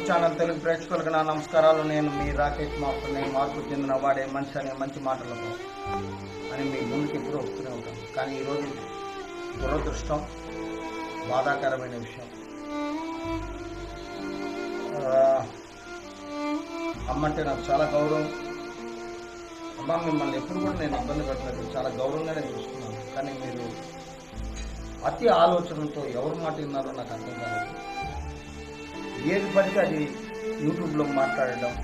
YouTube channel Telugu ప్రేక్షకులకు నా నమస్కారాలు నేను మీ రాకేష్ మాస్టర్ నేను మార్పు చెందిన వాడే మనిషి అనే మంచి మాటలతో అని మీ ముందుకు ఎప్పుడూ వస్తూనే ఉంటాను కానీ ఈరోజు దురదృష్టం బాధాకరమైన విషయం ఆ, అమ్మంటే నాకు చాలా గౌరవం అమ్మ మిమ్మల్ని ఎప్పుడు కూడా నేను ఇబ్బంది పెట్టలేదు చాలా గౌరవంగానే చూసుకున్నాను కానీ మీరు అతి ఆలోచనతో ఎవరు మాట విన్నారో నాకు అర్థం కాలేదు ఏది పడితే అది యూట్యూబ్లో మాట్లాడడం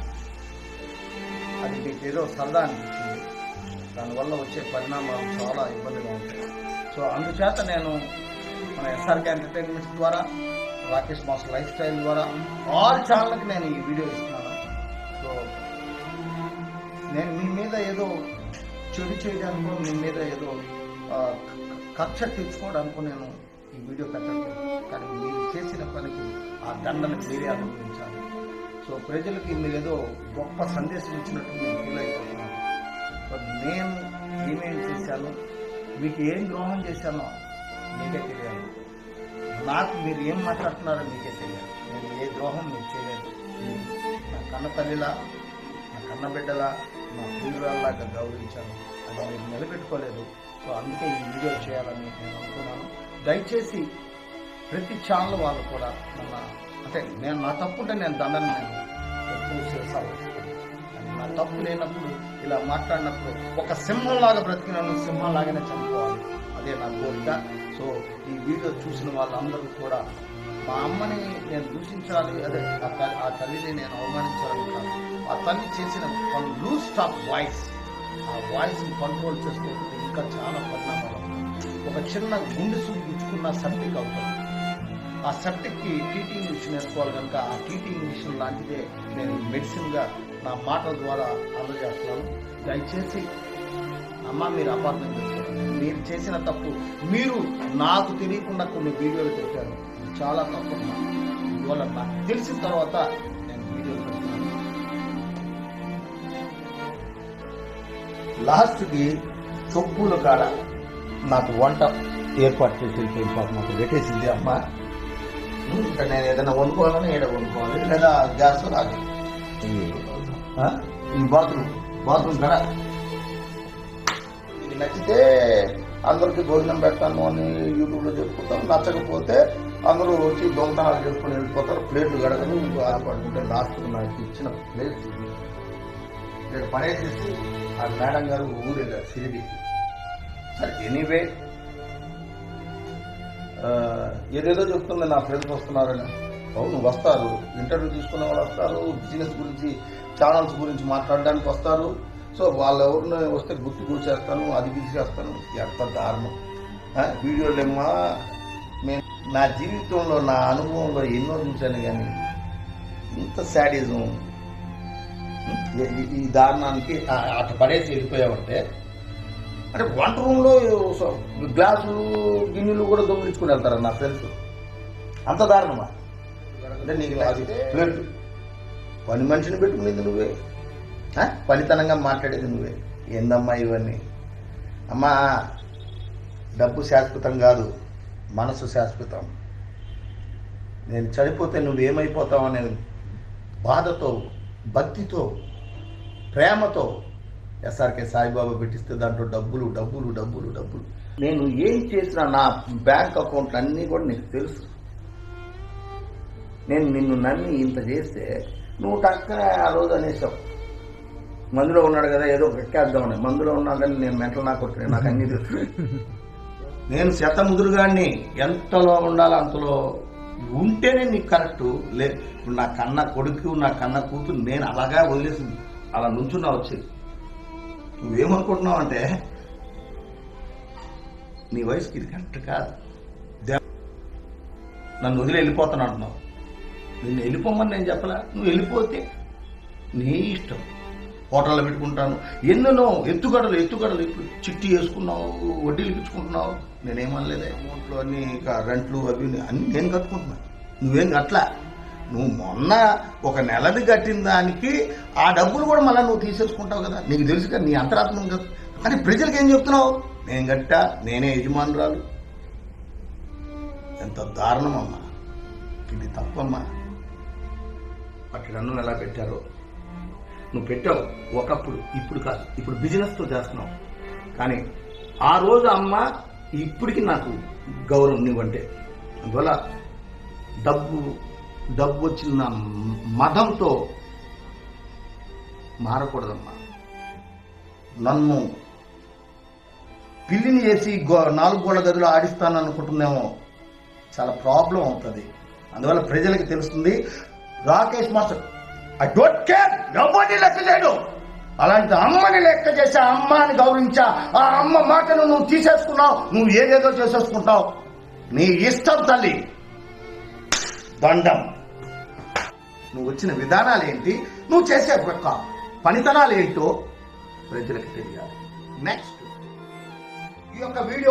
అది మీకు ఏదో సరదా అనిపించింది దానివల్ల వచ్చే పరిణామాలు చాలా ఇబ్బందిగా ఉంటాయి సో అందుచేత నేను మన ఎస్ఆర్కే ఎంటర్టైన్మెంట్స్ ద్వారా Rakesh master lifestyle all ఆల్ ఛానల్కి నేను ఈ వీడియో ఇస్తున్నాను సో నేను మీ మీద ఏదో చెడు చేయడానికో మీ మీద ఏదో ఆ, కక్ష తీర్చుకోవడానికో నేను ఈ వీడియో పెట్టట్లేదు కానీ మీరు చేసిన పనికి ఆ దండను మీరే అనుభవించాలి సో ప్రజలకి మీరు ఏదో గొప్ప సందేశం ఇచ్చినట్టు నేను ఫీల్ అయిపోతున్నాను సో నేను ఏమేం చేశాను మీకు ఏం ద్రోహం చేశానో మీకే తెలియాలి నాకు మీరు ఏం మాట్లాడుతున్నారో మీకే తెలియాలి నేను ఏ ద్రోహం మీకు చేయలేదు నా కన్న తల్లిలా నా కన్న బిడ్డలా నా ప్రియురాల్లాగా గౌరవించాను అది మీరు నిలబెట్టుకోలేదు సో అందుకే ఈ వీడియో చేయాలని నేను అనుకున్నాను దయచేసి ప్రతి ఛానల్ వాళ్ళు కూడా మన అంటే నేను నా తప్పుంటే నేను దండని నేను ఎప్పుడు చేస్తాను నా తప్పు లేనప్పుడు ఇలా మాట్లాడినప్పుడు ఒక సింహంలాగా బ్రతికినాను సింహంలాగానే చనిపోవాలి అదే నా కోరిక సో ఈ వీడియో చూసిన వాళ్ళందరూ కూడా మా అమ్మని నేను దూషించాలి అదే ఆ తల్లి- ఆ తల్లిని నేను అవమానించాలని కాదు ఆ తల్లి చేసిన లూజ్ స్టాప్ వాయిస్ ఆ వాయిస్ కంట్రోల్ చేస్తే ఇంకా చాలా పరిణామాలు ఉన్నాయి. ఒక చిన్న గుండె సూది గుచ్చుకున్న సెప్టిక్ అవుతుంది ఆ సెప్టిక్కి టీటింగ్ మిషన్ వేసుకోవాలి కనుక ఆ టీటింగ్ మిషన్ లాంటిదే నేను మెడిసిన్గా నా మాటల ద్వారా అందజేస్తున్నాను దయచేసి అమ్మ మీరు అపార్థం చేసుకోండి మీరు చేసిన తప్పు మీరు నాకు తెలియకుండా కొన్ని వీడియోలు పెట్టారు ఇది చాలా తప్పు అమ్మా. అందువల్ల నాకు తెలిసిన తర్వాత నేను వీడియోలు పెడుతున్నాను లాస్ట్కి చొప్పుల కాడ నాకు వంట ఏర్పాటు చేసి వెళ్ళిపోయింది పాపం మాకు పెట్టేసింది అమ్మ ఇంకా నేను ఏదైనా వండుకోవాలని ఏడ వండుకోవాలి లేదా గ్యాస్ రాదు ఆ? ఈ బాత్రూమ్ బాత్రూమ్ కాడ మీకు నచ్చితే అందరికి భోజనం పెడతాను అని యూట్యూబ్లో చెప్పుకుంటాం నచ్చకపోతే అందరూ వచ్చి దొంగతనాలు చేసుకుని వెళ్ళిపోతారు ప్లేట్లు గడగని ఇంకో ఆడపడుకుంటే లాస్ట్ నాకు ఇచ్చిన ప్లేట్ ఇది. ఇక్కడ పడేసేసి ఆ మేడం గారు ఊరు వెళ్ళారు సిరిడి సరే ఎనీవే ఏదేదో చెప్తుంది నా ఫ్రెండ్స్ వస్తున్నారని అవును వస్తారు ఇంటర్వ్యూ తీసుకునే వాళ్ళు వస్తారు బిజినెస్ గురించి ఛానల్స్ గురించి మాట్లాడడానికి వస్తారు సో వాళ్ళు ఎవరిని వస్తే గుర్తు కూర్చేస్తాను అది చేస్తాను ఎంత దారుణం ఆ, వీడియోలేమ్మా నేను నా జీవితంలో నా అనుభవంలో ఎన్నో చూశాను కానీ ఇంత శాడిజం ఈ- ఈ- ఈ దారుణానికి ఆ- అట్లా పడేసి వెళ్ళిపోయామంటే అంటే వంట రూమ్లో సో- గ్లాసులు గిన్నెలు కూడా దొంగిలించుకుని వెళ్తారు నా ఫ్రెండ్స్ అంత దారుణమా అంటే నీకు అది ప్లేట్ పని మనిషిని పెట్టుకునేది నువ్వే ఆ? పనితనంగా మాట్లాడేది నువ్వే ఏందమ్మా ఇవన్నీ అమ్మా డబ్బు శాశ్వతం కాదు మనసు శాశ్వతం నేను చనిపోతే నువ్వేమైపోతావు అనే బాధతో భక్తితో ప్రేమతో ఎస్ఆర్కే సాయిబాబా పెట్టిస్తే దాంట్లో డబ్బులు డబ్బులు డబ్బులు డబ్బులు నేను ఏం చేసినా నా బ్యాంక్ అకౌంట్ అన్నీ కూడా నీకు తెలుసు నేను నిన్ను నమ్మి ఇంత చేస్తే నువ్వు టక్కన ఆ రోజు అనేసావు మందులో ఉన్నాడు కదా ఏదో ఎక్కేద్దామని మందులో ఉన్నాడని నేను మెంటల్ నాకు కొట్టుకునే నాకు అన్ని తెలుసు నేను శతముదురుగాన్ని ఎంతలో ఉండాలో అంతలో ఉంటేనే నీకు కరెక్ట్ లే ఇప్పుడు నా కన్న కొడుకు నా కన్న కూతురు నేను అలాగా వదిలేసి అలా నుంచున్నా వచ్చి నువ్వేమనుకుంటున్నావు అంటే నీ వయసుకి ఇది కరెక్ట్ కాదు దే- నన్ను వదిలి వెళ్ళిపోతాను అంటున్నావు నిన్ను వెళ్ళిపోమని నేను చెప్పలా నువ్వు వెళ్ళిపోతే నీ ఇష్టం హోటల్లో పెట్టుకుంటాను ఎన్నెన్నో ఎత్తుగడలు ఎత్తుగడలు ఇప్పుడు చిట్టి వేసుకున్నావు వడ్డీలు ఇచ్చుకుంటున్నావు నేనేమనలేదే అమౌంట్లు అన్ని ఇంకా రెంట్లు అవి ఇవి అన్ని నేను కట్టుకుంటున్నా నువ్వేం కట్టలా నువ్వు మొన్న ఒక నెలది కట్టిన దానికి ఆ డబ్బులు కూడా మళ్ళీ నువ్వు తీసేసుకుంటావు కదా నీకు తెలుసు కదా నీ అంతరాత్మ ఉంది కదా కానీ ప్రజలకు ఏం చెప్తున్నావు నేను కట్టా నేనే యజమానురాలు ఎంత దారుణమమ్మా ఇది తప్పమ్మా అక్కడ అన్నం ఎలా పెట్టారో నువ్వు పెట్టావు ఒకప్పుడు ఇప్పుడు కాదు ఇప్పుడు బిజినెస్తో చేస్తున్నావు కానీ ఆ రోజు అమ్మ ఇప్పటికి నాకు గౌరవం నువ్వంటే అందువల్ల డబ్బు డబ్బు వచ్చిన మదంతో మారకూడదమ్మా నన్ను పిల్లిని వేసి గో- నాలుగు గోళ్ల గదిలో ఆడిస్తాను అనుకుంటున్నామో చాలా ప్రాబ్లం అవుతుంది అందువల్ల ప్రజలకి తెలుస్తుంది Rakesh master I don't care ఎవరిని లెక్క చేయడు అలాంటి అమ్మని లెక్క చేసి ఆ అమ్మని గౌరవించా ఆ అమ్మ మాటను నువ్వు తీసేసుకున్నావు నువ్వు ఏదేదో చేసేసుకుంటావు నీ ఇష్టం తల్లి దండం నువ్వు వచ్చిన విధానాలు ఏంటి నువ్వు చేసే యొక్క పనితనాలు ఏంటో ప్రజలకు తెలియాలి నెక్స్ట్ ఈ యొక్క వీడియో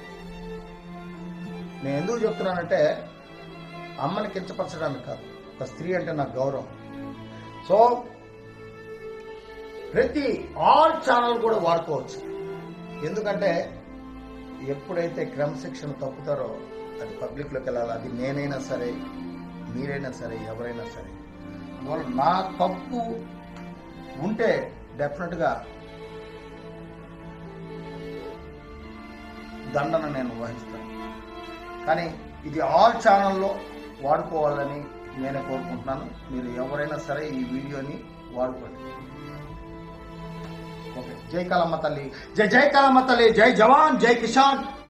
నేను ఎందుకు చెప్తున్నానంటే అమ్మని కించపరచడానికి కాదు ఒక స్త్రీ అంటే నాకు గౌరవం సో ప్రతి ఆల్ ఛానల్ కూడా వాడుకోవచ్చు ఎందుకంటే ఎప్పుడైతే క్రమశిక్షణ తప్పుతారో అది పబ్లిక్లోకి వెళ్ళాలి అది నేనైనా సరే మీరైనా సరే ఎవరైనా సరే అందువల్ల నా తప్పు ఉంటే డెఫినెట్గా దండన నేను వహిస్తాను కానీ ఇది ఆల్ ఛానల్లో వాడుకోవాలని నేనే కోరుకుంటున్నాను మీరు ఎవరైనా సరే ఈ వీడియోని వాడుకోండి ఓకే జై కాలమ్మ తల్లి జై జై కాలమ్మ తల్లి జై జవాన్ జై కిషాన్